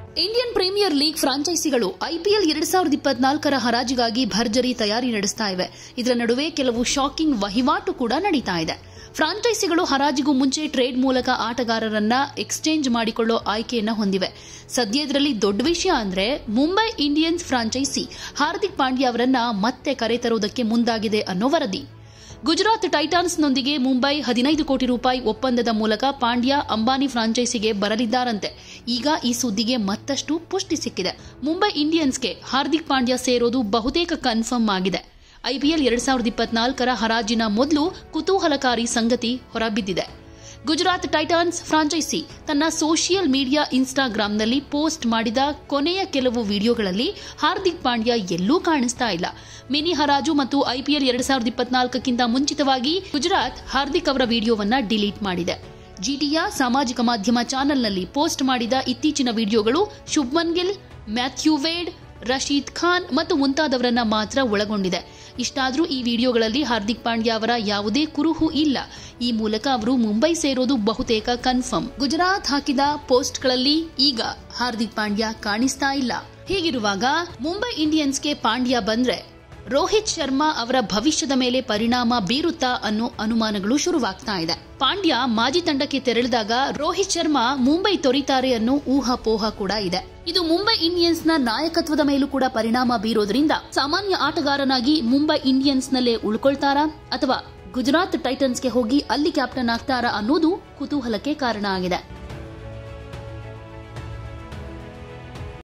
Indian premier league ಫ್ರಾಂಚೈಸಿಗಳು IPL ಎರಡ್ ಸಾವಿರದ ಇಪ್ಪತ್ನಾಲ್ಕರ ಹರಾಜಿಗಾಗಿ ಭರ್ಜರಿ ತಯಾರಿ ನಡೆಸ್ತಾ ಇವೆ ಇದರ ನಡುವೆ ಕೆಲವು ಶಾಕಿಂಗ್ ವಹಿವಾಟು ಕೂಡ ನಡೀತಾ ಇದೆ ಫ್ರಾಂಚೈಸಿಗಳು ಹರಾಜಿಗೂ ಮುಂಚೆ ಟ್ರೇಡ್ ಮೂಲಕ ಆಟಗಾರರನ್ನ ಎಕ್ಸ್ಚೇಂಜ್ ಮಾಡಿಕೊಳ್ಳೋ ಆಯ್ಕೆಯನ್ನ ಹೊಂದಿವೆ ಸದ್ಯ ಇದರಲ್ಲಿ ದೊಡ್ಡ ವಿಷಯ ಅಂದ್ರೆ ಮುಂಬೈ ಇಂಡಿಯನ್ಸ್ ಫ್ರಾಂಚೈಸಿ ಹಾರ್ದಿಕ್ ಪಾಂಡ್ಯ ಅವರನ್ನ ಮತ್ತೆ ಕರೆತರುವುದಕ್ಕೆ ಮುಂದಾಗಿದೆ ಅನ್ನೋ ವರದಿ ಗುಜರಾತ್ ಟೈಟಾನ್ಸ್ನೊಂದಿಗೆ ಮುಂಬೈ ಹದಿನೈದು ಕೋಟಿ ರೂಪಾಯಿ ಒಪ್ಪಂದದ ಮೂಲಕ ಪಾಂಡ್ಯ ಅಂಬಾನಿ ಫ್ರಾಂಚೈಸಿಗೆ ಬರಲಿದ್ದಾರಂತೆ ಈಗ ಈ ಸುದ್ದಿಗೆ ಮತ್ತಷ್ಟು ಪುಷ್ಟಿ ಸಿಕ್ಕಿದೆ ಮುಂಬೈ ಇಂಡಿಯನ್ಸ್ಗೆ ಹಾರ್ದಿಕ್ ಪಾಂಡ್ಯ ಸೇರೋದು ಬಹುತೇಕ ಕನ್ಫರ್ಮ್ ಆಗಿದೆ ಐಪಿಎಲ್ ಎರಡ್ ಸಾವಿರದ ಇಪ್ಪತ್ನಾಲ್ಕರ ಹರಾಜಿನ ಮೊದಲು ಕುತೂಹಲಕಾರಿ ಸಂಗತಿ ಹೊರಬಿದ್ದಿದೆ ಗುಜರಾತ್ ಟೈಟಾನ್ಸ್ ಫ್ರಾಂಚೈಸಿ ತನ್ನ ಸೋಷಿಯಲ್ ಮೀಡಿಯಾ ಇನ್ಸ್ಟಾಗ್ರಾಂನಲ್ಲಿ ಪೋಸ್ಟ್ ಮಾಡಿದ ಕೊನೆಯ ಕೆಲವು ವಿಡಿಯೋಗಳಲ್ಲಿ ಹಾರ್ದಿಕ್ ಪಾಂಡ್ಯ ಎಲ್ಲೂ ಕಾಣಿಸ್ತಾ ಇಲ್ಲ ಮಿನಿ ಹರಾಜು ಮತ್ತು ಐಪಿಎಲ್ ಎರಡ್ ಸಾವಿರದ ಇಪ್ಪತ್ನಾಲ್ಕಕ್ಕಿಂತ ಮುಂಚಿತವಾಗಿ ಗುಜರಾತ್ ಹಾರ್ದಿಕ್ ಅವರ ವಿಡಿಯೋವನ್ನ ಡಿಲೀಟ್ ಮಾಡಿದೆ ಜಿಟಿಯ ಸಾಮಾಜಿಕ ಮಾಧ್ಯಮ ಚಾನೆಲ್ನಲ್ಲಿ ಪೋಸ್ಟ್ ಮಾಡಿದ ಇತ್ತೀಚಿನ ವಿಡಿಯೋಗಳು ಶುಭ್ಮನ್ ಗಿಲ್ ಮ್ಯಾಥ್ಯೂ ವೇಡ್ ರಶೀದ್ ಖಾನ್ ಮತ್ತು ಮುಂತಾದವರನ್ನ ಮಾತ್ರ ಒಳಗೊಂಡಿದೆ ಇಷ್ಟಾದರೂ ಈ ವಿಡಿಯೋಗಳಲ್ಲಿ ಹಾರ್ದಿಕ್ ಪಾಂಡ್ಯ ಅವರ ಯಾವುದೇ ಕುರುಹು ಇಲ್ಲ ಈ ಮೂಲಕ ಅವರು ಮುಂಬೈ ಸೇರೋದು ಬಹುತೇಕ ಕನ್ಫರ್ಮ್ ಗುಜರಾತ್ ಹಾಕಿದ ಪೋಸ್ಟ್ಗಳಲ್ಲಿ ಈಗ ಹಾರ್ದಿಕ್ ಪಾಂಡ್ಯ ಕಾಣಿಸ್ತಾ ಇಲ್ಲ ಹೀಗಿರುವಾಗ ಮುಂಬೈ ಇಂಡಿಯನ್ಸ್ಗೆ ಪಾಂಡ್ಯ ಬಂದ್ರೆ ರೋಹಿತ್ ಶರ್ಮಾ ಅವರ ಭವಿಷ್ಯದ ಮೇಲೆ ಪರಿಣಾಮ ಬೀರುತ್ತಾ ಅನ್ನೋ ಅನುಮಾನಗಳು ಶುರುವಾಗ್ತಾ ಇದೆ ಪಾಂಡ್ಯ ಮಾಜಿ ತಂಡಕ್ಕೆ ತೆರಳಿದಾಗ ರೋಹಿತ್ ಶರ್ಮಾ ಮುಂಬೈ ತೊರಿತಾರೆ ಅನ್ನೋ ಊಹಾಪೋಹ ಕೂಡ ಇದೆ ಇದು ಮುಂಬೈ ಇಂಡಿಯನ್ಸ್ನ ನಾಯಕತ್ವದ ಮೇಲೂ ಕೂಡ ಪರಿಣಾಮ ಬೀರೋದ್ರಿಂದ ಸಾಮಾನ್ಯ ಆಟಗಾರನಾಗಿ ಮುಂಬೈ ಇಂಡಿಯನ್ಸ್ನಲ್ಲೇ ಉಳ್ಕೊಳ್ತಾರಾ ಅಥವಾ ಗುಜರಾತ್ ಟೈಟನ್ಸ್ಗೆ ಹೋಗಿ ಅಲ್ಲಿ ಕ್ಯಾಪ್ಟನ್ ಆಗ್ತಾರಾ ಅನ್ನೋದು ಕುತೂಹಲಕ್ಕೆ ಕಾರಣ ಆಗಿದೆ